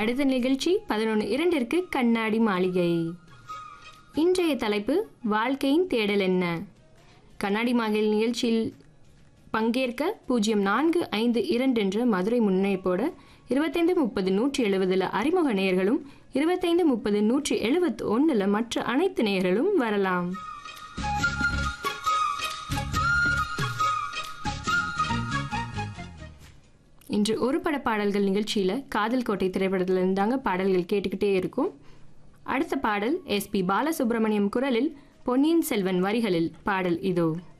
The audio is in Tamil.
அடுத்த நிகழ்ச்சி பதினொன்று இரண்டிற்கு கண்ணாடி மாளிகை இன்றைய தலைப்பு வாழ்க்கையின் தேடல் என்ன கண்ணாடி மாளிகை நிகழ்ச்சியில் பங்கேற்க பூஜ்ஜியம் நான்கு ஐந்து இரண்டு என்ற மதுரை முன்னைப்போட இருபத்தைந்து முப்பது நூற்றி எழுபதில் அறிமுக நேயர்களும் இருபத்தைந்து முப்பது நூற்றி எழுபத்தி ஒன்றில் மற்ற அனைத்து நேயர்களும் வரலாம் இன்று ஒரு பட பாடல்கள் நிகழ்ச்சியில் காதல் கோட்டை திரைப்படத்தில் இருந்தாங்க பாடல்கள் கேட்டுக்கிட்டே இருக்கும் அடுத்த பாடல் எஸ்பி பாலசுப்ரமணியம் குரலில் பொன்னியின் செல்வன் வரிகளில் பாடல் இதோ